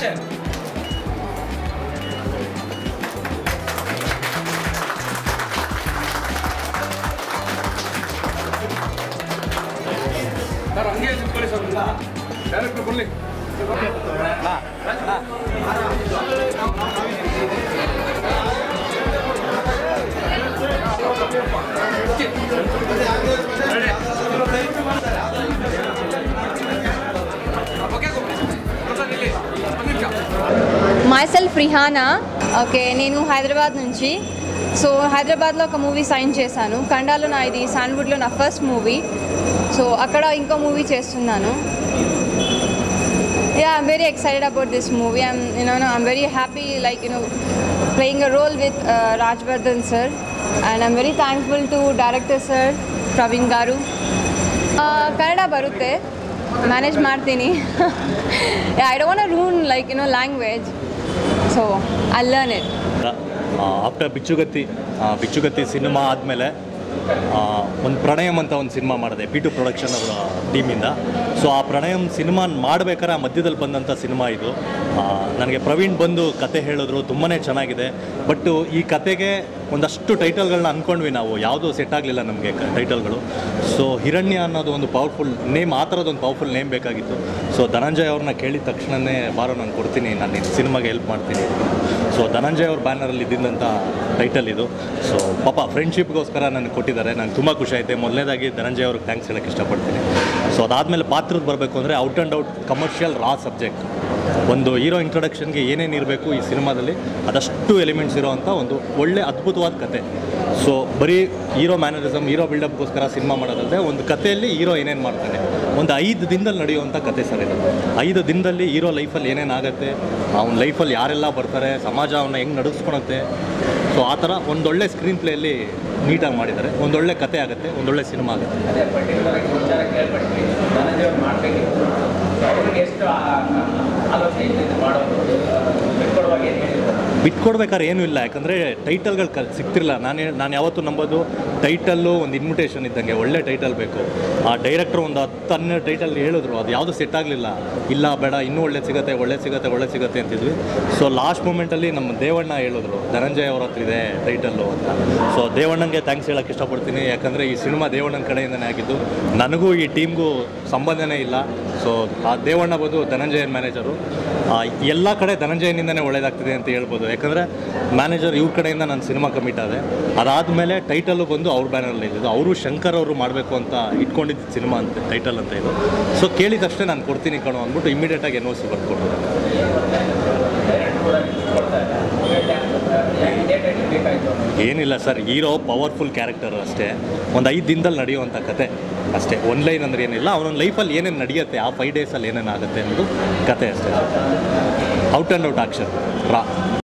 sir ಹಂಗೆ ನಿಂತ್ಕೊಳ್ಳಿ sir director ಬರಲಿ మై సెల్ఫ్ రిహానా ఓకే నేను హైదరాబాద్ నుంచి సో హైదరాబాద్లో ఒక మూవీ సైన్ చేశాను కండాలో నా ఇది శాండ్వుడ్లో నా ఫస్ట్ మూవీ సో అక్కడ ఇంకో మూవీ చేస్తున్నాను yeah I'm very excited about this movie I'm you know I'm very happy like you know playing a role with Rajvardhan sir and I'm very thankful to director sir Praveen garu ಆ, ಕನ್ನಡ ಬರುತ್ತೆ manage ಮಾಡ್ತೀನಿ I don't run like you know language so I learn it after Bichugathi ಆ, Bichugathi cinema ಆದಮೇಲೆ ಒಂದು ಪ್ರಣಯಂ ಅಂತ ಒಂದು cinema ಮಾಡಿದೆ P to production ಅವರ ಟೀಮಿಂದ ಸೊ ಆ ಪ್ರಣಯಂ ಸಿನಿಮಾ ಮಾಡ್ಬೇಕಾದ್ರೆ ಆ ಮಧ್ಯದಲ್ಲಿ ಬಂದಂಥ ಸಿನಿಮಾ ಇದು ಆ, ನನಗೆ ಪ್ರವೀಣ್ ಬಂದು ಕತೆ ಹೇಳಿದ್ರು ತುಂಬಾ ಚೆನ್ನಾಗಿದೆ ಬಟ್ ಈ ಕತೆಗೆ ಒಂದಷ್ಟು ಟೈಟಲ್ಗಳನ್ನ ಅಂದ್ಕೊಂಡ್ವಿ ನಾವು ಯಾವುದೂ ಸೆಟ್ ಆಗಲಿಲ್ಲ ನಮಗೆ ಟೈಟಲ್ಗಳು ಸೊ ಹಿರಣ್ಯ ಅನ್ನೋದು ಒಂದು ಪವರ್ಫುಲ್ ನೇಮ್ ಆ ಥರದ್ದು ಒಂದು ಪವರ್ಫುಲ್ ನೇಮ್ ಬೇಕಾಗಿತ್ತು ಸೊ ಧನಂಜಯ್ ಅವ್ರನ್ನ ಕೇಳಿದ ತಕ್ಷಣವೇ ಬಾರೋ ನಾನು ಕೊಡ್ತೀನಿ ನಾನು ಈ ಸಿನಿಮಾಗೆ ಹೆಲ್ಪ್ ಮಾಡ್ತೀನಿ ಸೊ ಧನಂಜಯ್ ಅವ್ರ ಬ್ಯಾನರಲ್ಲಿ ಇದ್ದಿದ್ದಂಥ ಟೈಟಲ್ ಇದು ಸೊ ಪಾಪ ಫ್ರೆಂಡ್ಶಿಪ್ಗೋಸ್ಕರ ನನಗೆ ಕೊಟ್ಟಿದ್ದಾರೆ ನಂಗೆ ತುಂಬ ಖುಷಿ ಆಯಿತು ಮೊದಲನೇದಾಗಿ ಧನಂಜಯ್ ಅವ್ರಿಗೆ ಥ್ಯಾಂಕ್ಸ್ ಹೇಳೋಕ್ಕೆ ಇಷ್ಟಪಡ್ತೀನಿ ಸೊ ಅದಾದಮೇಲೆ ಪಾತ್ರದ ಬರಬೇಕು ಅಂದರೆ ಔಟ್ ಆ್ಯಂಡ್ ಔಟ್ ಕಮರ್ಷಿಯಲ್ ರಾ ಸಬ್ಜೆಕ್ಟ್ ಒಂದು ಹೀರೋ ಇಂಟ್ರೊಡಕ್ಷನ್ಗೆ ಏನೇನು ಇರಬೇಕು ಈ ಸಿನಿಮಾದಲ್ಲಿ ಅದಷ್ಟು ಎಲಿಮೆಂಟ್ಸ್ ಇರೋವಂಥ ಒಂದು ಒಳ್ಳೆ ಅದ್ಭುತವಾದ ಕತೆ ಸೊ ಬರೀ ಹೀರೋ ಮ್ಯಾನರಿಸಮ್ ಹೀರೋ ಬಿಲ್ಡಪ್ಗೋಸ್ಕರ ಸಿನಿಮಾ ಮಾಡೋದಲ್ಲದೆ ಒಂದು ಕಥೆಯಲ್ಲಿ ಹೀರೋ ಏನೇನು ಮಾಡ್ತಾನೆ ಒಂದು ಐದು ದಿನದಲ್ಲಿ ನಡೆಯುವಂಥ ಕತೆ ಸರ್ ಇದು ಐದು ದಿನದಲ್ಲಿ ಹೀರೋ ಲೈಫಲ್ಲಿ ಏನೇನಾಗುತ್ತೆ ಅವ್ನ ಲೈಫಲ್ಲಿ ಯಾರೆಲ್ಲ ಬರ್ತಾರೆ ಸಮಾಜ ಅವನ್ನ ಹೆಂಗೆ ನಡೆಸ್ಕೊಳತ್ತೆ ಸೊ ಆ ಥರ ಒಂದೊಳ್ಳೆ ಸ್ಕ್ರೀನ್ ಪ್ಲೇಯಲ್ಲಿ ನೀಟಾಗಿ ಮಾಡಿದ್ದಾರೆ ಒಂದೊಳ್ಳೆ ಕತೆ ಆಗುತ್ತೆ ಒಂದೊಳ್ಳೆ ಸಿನಿಮಾ ಆಗುತ್ತೆ ಅದೇ ಪರ್ಟಿಕ್ಯುಲರ್ ಆಗಿ ವಿಚಾರ ಕೇಳ್ಪಟ್ವಿ ಧನಂಜಯ ಅವ್ರು ಮಾಡಬೇಕಿತ್ತು ಅವ್ರಿಗೆ ಎಷ್ಟು ಆ- ಆಲೋಚನೆ ಇದ್ದಿದ್ದು ಮಾಡೋದು ಬಿಟ್ಕೊಡುವಾಗ ಏನು ಹೇಳಿದ್ರು ಬಿಟ್ಕೊಡ್ಬೇಕಾದ್ರೆ ಏನೂ ಇಲ್ಲ ಯಾಕಂದರೆ ಟೈಟಲ್ಗಳು ಕ ಸಿಗ್ತಿರಲ್ಲ ನಾನು ನಾನು ಯಾವತ್ತೂ ನಂಬೋದು ಟೈಟಲ್ಲು ಒಂದು ಇನ್ವಿಟೇಷನ್ ಇದ್ದಂಗೆ ಒಳ್ಳೆ ಟೈಟಲ್ ಬೇಕು ಆ ಡೈರೆಕ್ಟ್ರ್ ಒಂದು ಹತ್ತು ಹನ್ನೆರಡು ಟೈಟಲ್ ಹೇಳಿದ್ರು ಅದು ಯಾವುದು ಸೆಟ್ ಆಗಲಿಲ್ಲ ಇಲ್ಲ ಬೇಡ ಇನ್ನೂ ಒಳ್ಳೆ ಸಿಗುತ್ತೆ ಒಳ್ಳೆ ಸಿಗುತ್ತೆ ಒಳ್ಳೆ ಸಿಗುತ್ತೆ ಅಂತಿದ್ವಿ ಸೊ ಲಾಸ್ಟ್ ಮೂಮೆಂಟಲ್ಲಿ ನಮ್ಮ ದೇವಣ್ಣ ಹೇಳಿದ್ರು ಧನಂಜಯ್ ಅವ್ರ ಹತ್ರ ಇದೆ ಟೈಟಲ್ಲು ಅಂತ ಸೊ ದೇವಣ್ಣಂಗೆ ಥ್ಯಾಂಕ್ಸ್ ಹೇಳೋಕ್ಕೆ ಇಷ್ಟಪಡ್ತೀನಿ ಯಾಕಂದರೆ ಈ ಸಿನಿಮಾ ದೇವಣ್ಣನ ಕಡೆಯಿಂದನೇ ಆಗಿದ್ದು ನನಗೂ ಈ ಟೀಮ್ಗೂ ಸಂಬಂಧನೇ ಇಲ್ಲ ಸೊ ಆ ದೇವಣ್ಣ ಬಂದು ಧನಂಜಯನ್ ಮ್ಯಾನೇಜರು ಎಲ್ಲ ಕಡೆ ಧನಂಜಯನಿಂದನೇ ಒಳ್ಳೇದಾಗ್ತಿದೆ ಅಂತ ಹೇಳ್ಬೋದು ಯಾಕಂದರೆ ಮ್ಯಾನೇಜರ್ ಇವ್ರ ಕಡೆಯಿಂದ ನಾನು ಸಿನಿಮಾ ಕಮಿಟ್ ಆದೆ ಅದಾದಮೇಲೆ ಟೈಟಲ್ಲು ಬಂದು ಅವ್ರ ಬ್ಯಾನರಲ್ಲಿ ಇದ್ದಿದ್ದು ಅವರು ಶಂಕರ್ ಅವರು ಮಾಡಬೇಕು ಅಂತ ಇಟ್ಕೊಂಡಿದ್ದು ಸಿನಿಮಾ ಅಂತ ಟೈಟಲ್ ಅಂತ ಇದು ಸೊ ಕೇಳಿದಷ್ಟೇ ನಾನು ಕೊಡ್ತೀನಿ ಕಣೋ ಅಂದ್ಬಿಟ್ಟು ಇಮಿಡಿಯೇಟಾಗಿ ಎನ್ ಓ ಸಿ ಬರ್ಕೊಟ್ಟು ಡೈರೆಕ್ಟ್ ಕೂಡ ಕೊಡ್ತಾರೆ ಯಾಕೆ ಇದೇ ಟೈಟಲ್ ಬೇಕಾಯಿತು ಏನಿಲ್ಲ ಸರ್ ಹೀರೋ ಪವರ್ಫುಲ್ ಕ್ಯಾರೆಕ್ಟರ್ ಅಷ್ಟೇ ಒಂದು ಐದು ದಿನದಲ್ಲಿ ನಡೆಯುವಂಥ ಕತೆ ಅಷ್ಟೇ ಒನ್ ಲೈನ್ ಅಂದ್ರೆ ಏನಿಲ್ಲ ಅವನೊಂದು ಲೈಫಲ್ಲಿ ಏನೇನು ನಡೆಯುತ್ತೆ ಆ ಫೈವ್ ಡೇಸಲ್ಲಿ ಏನೇನು ಆಗುತ್ತೆ ಅನ್ನೋದು ಕತೆ ಅಷ್ಟೇ out and out action Ra